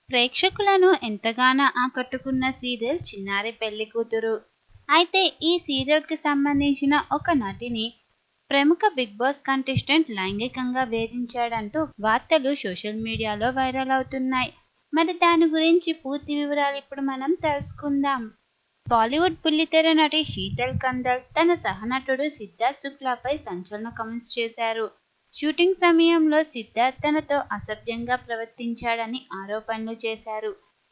ప్రేక్షకులను ఎంతగానో ఆకట్టుకున్న సీరియల్ చిన్నారి పెళ్లి కూతురు అయితే ఈ సీరియల్ కి సంబంధించిన ఒక నటిని ప్రముఖ బిగ్ బాస్ కంటెస్టెంట్ లైంగికంగా వేధించాడంటూ వార్తలు సోషల్ మీడియాలో వైరల్ అవుతున్నాయి మరి దాని గురించి పూర్తి వివరాలు ఇప్పుడు మనం తెలుసుకుందాం బాలీవుడ్ బుల్లితెర నటి శీతల్ కందల్ తన సహనటుడు సిద్ధార్థ్ శుక్లాపై సంచలన కమెంట్స్ చేశారు షూటింగ్ సమయంలో సిద్ధార్థ్ తనతో అసభ్యంగా ప్రవర్తించాడని ఆరోపణలు చేశారు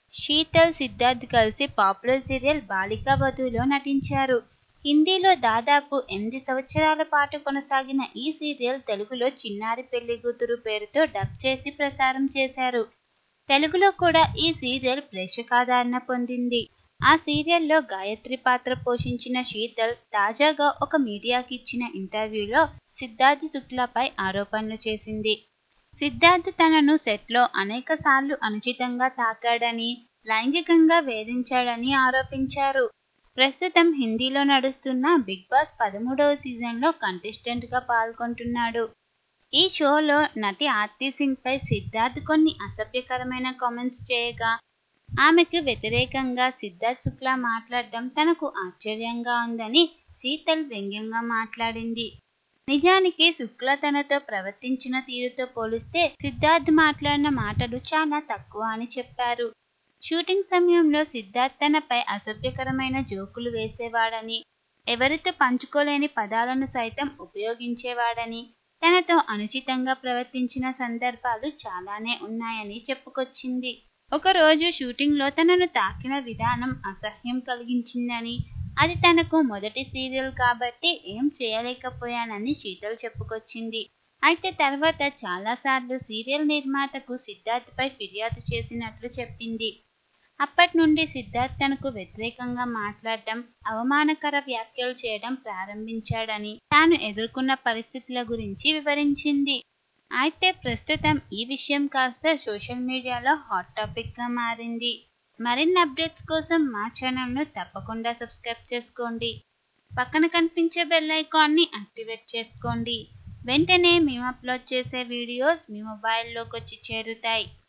శీతల్ సిద్ధార్థ్ కలిసి పాపులర్ సీరియల్ బాలికా వధువులో నటించారు హిందీలో దాదాపు ఎనిమిది సంవత్సరాల పాటు కొనసాగిన ఈ సీరియల్ తెలుగులో చిన్నారి పెళ్లి కూతురు పేరుతో డబ్ చేసి ప్రసారం చేశారు తెలుగులో కూడా ఈ సీరియల్ ప్రేక్షకాదరణ పొందింది ఆ సీరియల్లో గాయత్రి పాత్ర పోషించిన శీతల్ తాజాగా ఒక మీడియాకి ఇచ్చిన ఇంటర్వ్యూలో సిద్ధార్థ్ శుక్లాపై ఆరోపణలు చేసింది సిద్ధార్థ్ తనను సెట్లో అనేక సార్లు అనుచితంగా తాకాడని లైంగికంగా వేధించాడని ఆరోపించారు ప్రస్తుతం హిందీలో నడుస్తున్న బిగ్ బాస్ పదమూడవ సీజన్లో కంటెస్టెంట్గా పాల్గొంటున్నాడు ఈ షోలో నటి ఆర్తి సింగ్ పై సిద్ధార్థ్ కొన్ని అసభ్యకరమైన కామెంట్స్ చేయగా ఆమెకు వ్యతిరేకంగా సిద్ధార్థ్ శుక్లా మాట్లాడడం తనకు ఆశ్చర్యంగా ఉందని శీతల్ వ్యంగ్యంగా మాట్లాడింది నిజానికి శుక్ల తనతో ప్రవర్తించిన తీరుతో పోలిస్తే సిద్ధార్థ్ మాట్లాడిన మాటలు చాలా తక్కువ అని చెప్పారు షూటింగ్ సమయంలో సిద్ధార్థ్ తనపై అసభ్యకరమైన జోకులు వేసేవాడని ఎవరితో పంచుకోలేని పదాలను సైతం ఉపయోగించేవాడని తనతో అనుచితంగా ప్రవర్తించిన సందర్భాలు చాలానే ఉన్నాయని చెప్పుకొచ్చింది ఒకరోజు షూటింగ్లో తనను తాకిన విధానం అసహ్యం కలిగించిందని అది తనకు మొదటి సీరియల్ కాబట్టి ఏం చేయలేకపోయానని శీతల్ చెప్పుకొచ్చింది అయితే తర్వాత చాలాసార్లు సీరియల్ నిర్మాతకు సిద్ధార్థ్పై ఫిర్యాదు చేసినట్లు చెప్పింది అప్పటి నుండి సిద్ధార్థ్ తనకు వ్యతిరేకంగా మాట్లాడటం అవమానకర వ్యాఖ్యలు చేయడం ప్రారంభించాడని తాను ఎదుర్కొన్న పరిస్థితుల గురించి వివరించింది అయితే ప్రస్తుతం ఈ విషయం కాస్త సోషల్ మీడియాలో హాట్ టాపిక్ గా మారింది మరిన్ని అప్డేట్స్ కోసం మా ఛానల్ను తప్పకుండా సబ్స్క్రైబ్ చేసుకోండి పక్కన కనిపించే బెల్ ఐకాన్ని యాక్టివేట్ చేసుకోండి వెంటనే మేము అప్లోడ్ చేసే వీడియోస్ మీ మొబైల్లోకి వచ్చి చేరుతాయి